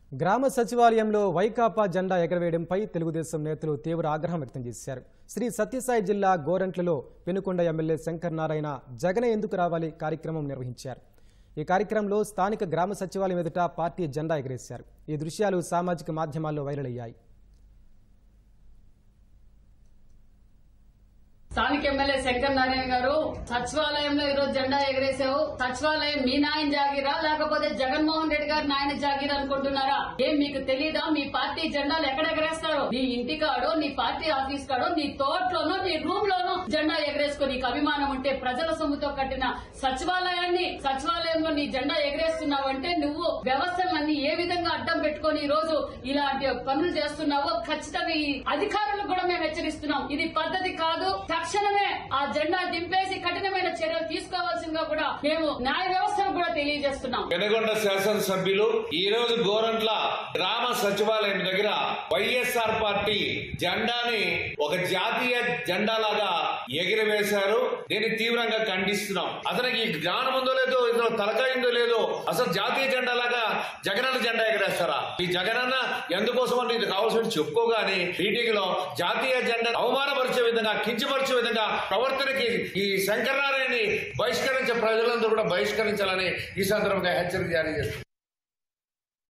గ్రామ సచివాలయంలో వైకాపా జెండా ఎగరవేయడంపై తెలుగుదేశం నేతలు తీవ్ర ఆగ్రహం వ్యక్తం చేశారు శ్రీ సత్యసాయి జిల్లా గోరంట్లలో పెనుకొండ ఎమ్మెల్యే శంకర్ నారాయణ జగనే ఎందుకు రావాలి కార్యక్రమం నిర్వహించారు ఈ కార్యక్రమంలో స్థానిక గ్రామ సచివాలయం ఎదుట పార్టీ జెండా ఎగరేశారు ఈ దృశ్యాలు సామాజిక మాధ్యమాల్లో వైరల్ అయ్యాయి స్థానిక ఎమ్మెల్యే శంకర్ నారాయణ గారు సచివాలయంలో ఈరోజు జెండా ఎగరేసావు సచివాలయం మీ నాయన జాగిరా లేకపోతే జగన్మోహన్ రెడ్డి గారు నాయన జాగిరా అనుకుంటున్నారా ఏం మీకు తెలీదా మీ పార్టీ జెండాలు ఎక్కడ ఎగరేస్తారో నీ ఇంటి కాడో నీ పార్టీ ఆఫీస్ కాడో నీ తోటలోనో నీ రూమ్ లోనో జెండా ఎగరేసుకో నీకు అభిమానం ఉంటే ప్రజల సొమ్ముతో కట్టిన సచివాలయాన్ని సచివాలయంలో నీ జెండా ఎగరేస్తున్నావంటే నువ్వు వ్యవస్థలన్నీ ఏ విధంగా అడ్డం పెట్టుకొని ఈ రోజు ఇలాంటి పనులు చేస్తున్నావో ఖచ్చితంగా ఈ అధికారులకు కూడా మేము హెచ్చరిస్తున్నాం ఇది పద్ధతి కాదు తక్షణమే ఆ జెండా దింపేసి కఠినమైన చర్యలు తీసుకోవాల్సిందిగా కూడా మేము న్యాయ వ్యవస్థను కూడా తెలియజేస్తున్నాం పెనగొండ శాసనసభ్యులు ఈ రోజు గోరంట్ల గ్రామ సచివాలయం దగ్గర వైఎస్ఆర్ పార్టీ జెండాని ఒక జాతీయ జెండాలాగా ఎగిరవేశారు దీన్ని తీవ్రంగా ఖండిస్తున్నాం అతనికి ఈ జ్ఞానం ఉందో లేదో ఇందులో తలకాయిందో లేదో అసలు జాతీయ జెండాలాగా జగనన్న జెండా ఎగరేస్తారా ఈ జగనన్న ఎందుకోసం అంటే ఇది కావాల్సిన చెప్పుకోగానే మీటింగ్ లో జాతీయ జెండా అవమానపరిచే విధంగా కించపరిచే విధంగా ప్రవర్తనకి ఈ శంకరనారాయణని బహిష్కరించే ప్రజలందరూ కూడా బహిష్కరించాలని ఈ సందర్భంగా హెచ్చరిక జారీ చేస్తారు